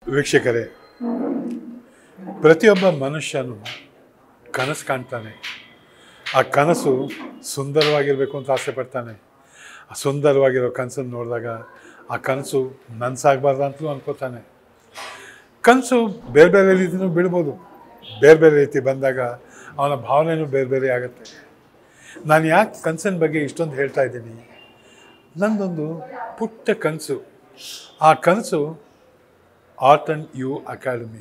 ವೀಕ್ಷಕರೇ ಪ್ರತಿಯೊಬ್ಬ ಮನುಷ್ಯನು ಕನಸು ಕಾಣ್ತಾನೆ ಆ ಕನಸು ಸುಂದರವಾಗಿರಬೇಕು ಅಂತ ಆಸೆ ಪಡ್ತಾನೆ ಆ ಸುಂದರವಾಗಿರೋ ಕನಸನ್ನು ನೋಡಿದಾಗ ಆ ಕನಸು ನನಸಾಗಬಾರ್ದು ಅಂತಲೂ ಅನ್ಕೋತಾನೆ ಕನಸು ಬೇರೆ ಬೇರೆ ರೀತಿಯೂ ಬೀಳ್ಬೋದು ಬೇರೆ ಬೇರೆ ರೀತಿ ಬಂದಾಗ ಅವನ ಭಾವನೆಯೂ ಬೇರೆ ಬೇರೆ ಆಗುತ್ತೆ ನಾನು ಯಾಕೆ ಕನಸಿನ ಬಗ್ಗೆ ಇಷ್ಟೊಂದು ಹೇಳ್ತಾ ಇದ್ದೀನಿ ನಂದೊಂದು ಪುಟ್ಟ ಕನಸು ಆ ಕನಸು ಆರ್ಟ್ ಆ್ಯಂಡ್ ಯು ಅಕಾಡೆಮಿ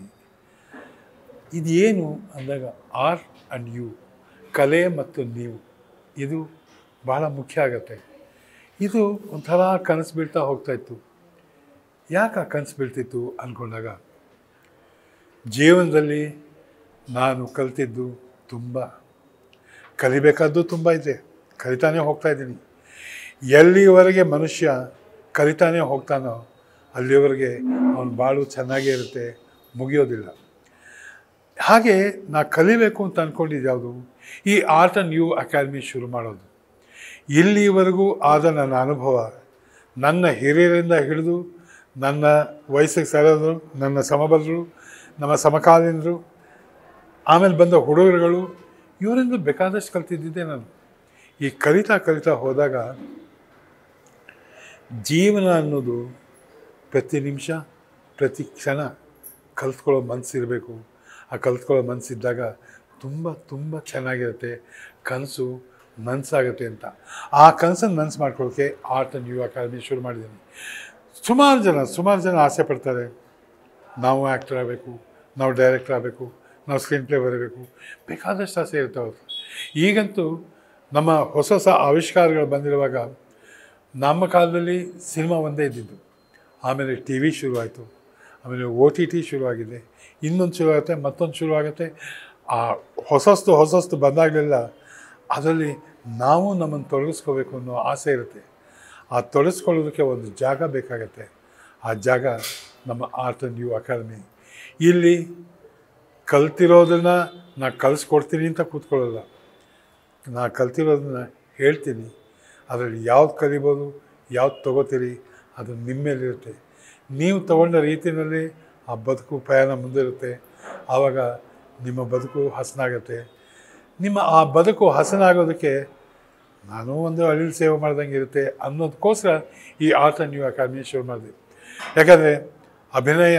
ಇದೇನು ಅಂದಾಗ ಆರ್ಟ್ ಆ್ಯಂಡ್ ಯು ಕಲೆ ಮತ್ತು ನೀವು ಇದು ಬಹಳ ಮುಖ್ಯ ಆಗುತ್ತೆ ಇದು ಒಂಥರ ಕನಸು ಬೀಳ್ತಾ ಹೋಗ್ತಾ ಇತ್ತು ಯಾಕೆ ಆ ಕನಸು ಬೀಳ್ತಿತ್ತು ಅಂದ್ಕೊಂಡಾಗ ಜೀವನದಲ್ಲಿ ನಾನು ಕಲ್ತಿದ್ದು ತುಂಬ ಕಲಿಬೇಕಾದ್ದು ತುಂಬ ಇದೆ ಕಲಿತಾನೇ ಹೋಗ್ತಾ ಇದ್ದೀನಿ ಎಲ್ಲಿವರೆಗೆ ಮನುಷ್ಯ ಕಲಿತಾನೇ ಹೋಗ್ತಾನೋ ಅಲ್ಲಿವರೆಗೆ ಅವನ ಬಾಳು ಚೆನ್ನಾಗೇ ಇರುತ್ತೆ ಮುಗಿಯೋದಿಲ್ಲ ಹಾಗೆ ನಾ ಕಲಿಬೇಕು ಅಂತ ಅಂದ್ಕೊಂಡಿದ್ದು ಯಾವುದು ಈ ಆರ್ಟ್ ಆ್ಯಂಡ್ ನ್ಯೂ ಅಕಾಡೆಮಿ ಶುರು ಮಾಡೋದು ಇಲ್ಲಿವರೆಗೂ ಆದ ನನ್ನ ಅನುಭವ ನನ್ನ ಹಿರಿಯರಿಂದ ಹಿಡಿದು ನನ್ನ ವಯಸ್ಸಿಗೆ ಸರಿದ್ರು ನನ್ನ ಸಮಬಲರು ನಮ್ಮ ಸಮಕಾಲೀನರು ಆಮೇಲೆ ಬಂದ ಹುಡುಗರುಗಳು ಇವರಿಂದ ಬೇಕಾದಷ್ಟು ಕಲ್ತಿದ್ದಿದ್ದೆ ನಾನು ಈ ಕಲಿತಾ ಕಲಿತಾ ಹೋದಾಗ ಜೀವನ ಅನ್ನೋದು ಪ್ರತಿ ನಿಮಿಷ ಪ್ರತಿ ಕ್ಷಣ ಕಲ್ತ್ಕೊಳ್ಳೋ ಮನಸ್ಸಿರಬೇಕು ಆ ಕಲ್ತ್ಕೊಳ್ಳೋ ಮನಸ್ಸಿದ್ದಾಗ ತುಂಬ ತುಂಬ ಚೆನ್ನಾಗಿರುತ್ತೆ ಕನಸು ನನಸಾಗುತ್ತೆ ಅಂತ ಆ ಕನಸನ್ನು ನನಸು ಮಾಡ್ಕೊಳ್ಳೋಕ್ಕೆ ಆರ್ಟ್ ಆ್ಯಂಡ್ ನ್ಯೂ ಅಕಾಡೆಮಿ ಶುರು ಮಾಡಿದ್ದೀನಿ ಸುಮಾರು ಜನ ಸುಮಾರು ಜನ ಆಸೆ ಪಡ್ತಾರೆ ನಾವು ಆ್ಯಕ್ಟರ್ ಆಗಬೇಕು ನಾವು ಡೈರೆಕ್ಟರ್ ಆಗಬೇಕು ನಾವು ಸ್ಕ್ರೀನ್ ಪ್ಲೇ ಬರೀಬೇಕು ಬೇಕಾದಷ್ಟು ಆಸೆ ಇರ್ತಾವೆ ಈಗಂತೂ ನಮ್ಮ ಹೊಸ ಹೊಸ ಆವಿಷ್ಕಾರಗಳು ಬಂದಿರುವಾಗ ನಮ್ಮ ಕಾಲದಲ್ಲಿ ಸಿನಿಮಾ ಒಂದೇ ಇದ್ದಿದ್ದು ಆಮೇಲೆ ಟಿ ವಿ ಶುರುವಾಯಿತು ಆಮೇಲೆ ಓ ಟಿ ಟಿ ಶುರುವಾಗಿದೆ ಇನ್ನೊಂದು ಶುರುವಾಗುತ್ತೆ ಮತ್ತೊಂದು ಶುರುವಾಗುತ್ತೆ ಆ ಹೊಸಸ್ತು ಹೊಸಸ್ತು ಬಂದಾಗಲೆಲ್ಲ ಅದರಲ್ಲಿ ನಾವು ನಮ್ಮನ್ನು ತೊಡಗಿಸ್ಕೋಬೇಕು ಅನ್ನೋ ಆಸೆ ಇರುತ್ತೆ ಆ ತೊಡಗಿಸ್ಕೊಳ್ಳೋದಕ್ಕೆ ಒಂದು ಜಾಗ ಬೇಕಾಗತ್ತೆ ಆ ಜಾಗ ನಮ್ಮ ಆರ್ಟ್ ಆ್ಯಂಡ್ ನ್ಯೂ ಅಕಾಡೆಮಿ ಇಲ್ಲಿ ಕಲ್ತಿರೋದನ್ನು ನಾ ಕಲಿಸ್ಕೊಡ್ತೀನಿ ಅಂತ ಕೂತ್ಕೊಳ್ಳೋಲ್ಲ ನಾ ಕಲ್ತಿರೋದನ್ನ ಹೇಳ್ತೀನಿ ಅದರಲ್ಲಿ ಯಾವ್ದು ಕಲಿಬೋದು ಯಾವ್ದು ತೊಗೋತೀರಿ ಅದು ನಿಮ್ಮ ಮೇಲಿರುತ್ತೆ ನೀವು ತಗೊಂಡ ರೀತಿಯಲ್ಲಿ ಆ ಬದುಕು ಪ್ರಯಾಣ ಮುಂದಿರುತ್ತೆ ಆವಾಗ ನಿಮ್ಮ ಬದುಕು ಹಸನಾಗತ್ತೆ ನಿಮ್ಮ ಆ ಬದುಕು ಹಸನಾಗೋದಕ್ಕೆ ನಾನು ಒಂದು ಅಳಿಲು ಸೇವೆ ಮಾಡ್ದಂಗೆ ಇರುತ್ತೆ ಅನ್ನೋದಕ್ಕೋಸ್ಕರ ಈ ಆರ್ಟ್ ಆ್ಯಂಡ್ ನ್ಯೂ ಅಕಾಡೆಮಿ ಶುರು ಮಾಡಿದೆ ಯಾಕಂದರೆ ಅಭಿನಯ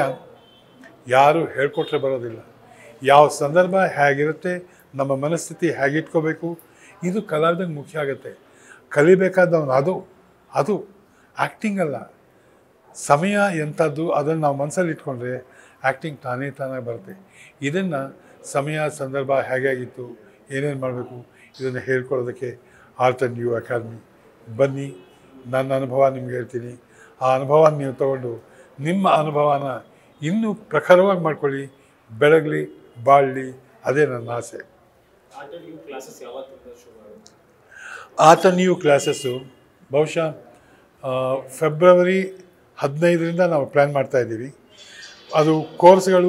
ಯಾರು ಹೇಳ್ಕೊಟ್ರೆ ಬರೋದಿಲ್ಲ ಯಾವ ಸಂದರ್ಭ ಹೇಗಿರುತ್ತೆ ನಮ್ಮ ಮನಸ್ಥಿತಿ ಹೇಗಿಟ್ಕೋಬೇಕು ಇದು ಕಲಾವಿದಂಗೆ ಮುಖ್ಯ ಆಗುತ್ತೆ ಕಲಿಬೇಕಾದವನು ಅದು ಅದು ಆ್ಯಕ್ಟಿಂಗ್ ಅಲ್ಲ ಸಮಯ ಎಂಥದ್ದು ಅದನ್ನು ನಾವು ಮನಸ್ಸಲ್ಲಿ ಇಟ್ಕೊಂಡ್ರೆ ಆ್ಯಕ್ಟಿಂಗ್ ತಾನೇ ತಾನೇ ಬರುತ್ತೆ ಇದನ್ನು ಸಮಯ ಸಂದರ್ಭ ಹೇಗಾಗಿತ್ತು ಏನೇನು ಮಾಡಬೇಕು ಇದನ್ನು ಹೇಳ್ಕೊಳ್ಳೋದಕ್ಕೆ ಆರ್ಟ್ ಆ್ಯಂಡ್ ನ್ಯೂ ಅಕಾಡೆಮಿ ಬನ್ನಿ ನನ್ನ ಅನುಭವ ನಿಮ್ಗೆ ಹೇಳ್ತೀನಿ ಆ ಅನುಭವ ನೀವು ತಗೊಂಡು ನಿಮ್ಮ ಅನುಭವನ ಇನ್ನೂ ಪ್ರಖರವಾಗಿ ಮಾಡ್ಕೊಳ್ಳಿ ಬೆಳಗಲಿ ಬಾಳಲಿ ಅದೇ ನನ್ನ ಆಸೆ ಆರ್ಟ್ ಆ್ಯಂಡ್ ಯು ಕ್ಲಾಸಸ್ ಯಾವತ್ತಿಂದ ಶುರು ಆಗುತ್ತೆ ಆತ ನೀವು ಕ್ಲಾಸಸ್ಸು ಬಹುಶಃ ಆ, ಫೆಬ್ರವರಿ ಹದಿನೈದರಿಂದ ನಾವು ಪ್ಲ್ಯಾನ್ ಮಾಡ್ತಾ ಇದ್ದೀವಿ ಅದು ಕೋರ್ಸ್ಗಳು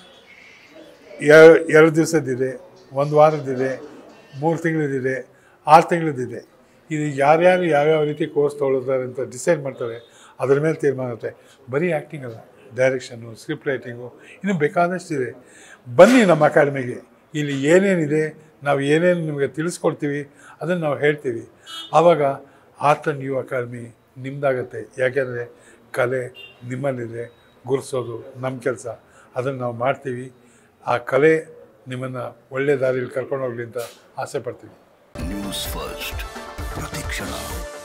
ಎ- ಎರಡು ದಿವಸದ್ದಿದೆ ಒಂದು ವಾರದ್ದಿದೆ ಮೂರು ತಿಂಗಳದಿದೆ ಆರು ತಿಂಗಳದಿದೆ ಇದು ಯಾರ್ಯಾರು ಯಾವ್ಯಾವ ರೀತಿ ಕೋರ್ಸ್ ತೊಗೊಳ್ತಾರೆ ಅಂತ ಡಿಸೈಡ್ ಮಾಡ್ತಾರೆ ಅದ್ರ ಮೇಲೆ ತೀರ್ಮಾನ ಆಗುತ್ತೆ ಬರೀ ಆ್ಯಕ್ಟಿಂಗ್ ಅಲ್ಲ ಡೈರೆಕ್ಷನ್ನು ಸ್ಕ್ರಿಪ್ಟ್ ರೈಟಿಂಗು ಇನ್ನು ಬೇಕಾದಷ್ಟಿದೆ ಬನ್ನಿ ನಮ್ಮ ಅಕಾಡೆಮಿಗೆ ಇಲ್ಲಿ ಏನೇನಿದೆ ನಾವು ಏನೇನು ನಿಮಗೆ ತಿಳಿಸ್ಕೊಡ್ತೀವಿ ಅದನ್ನು ನಾವು ಹೇಳ್ತೀವಿ ಆವಾಗ ಆರ್ಟ್ ಆ್ಯಂಡ್ ಯು ಅಕಾಡೆಮಿ ನಿಮ್ಮದಾಗತ್ತೆ ಯಾಕೆಂದರೆ ಕಲೆ ನಿಮ್ಮಲ್ಲಿದೆ ಗುರುಸೋದು ನಮ್ಮ ಕೆಲಸ ಅದನ್ನು ನಾವು ಮಾಡ್ತೀವಿ ಆ ಕಲೆ ನಿಮ್ಮನ್ನು ಒಳ್ಳೆ ದಾರಿಯಲ್ಲಿ ಕರ್ಕೊಂಡು ಹೋಗಲಿ ಅಂತ ಆಸೆ ಪಡ್ತೀವಿ ನ್ಯೂಸ್ ಫಸ್ಟ್ ಪ್ರತಿಕ್ಷಣ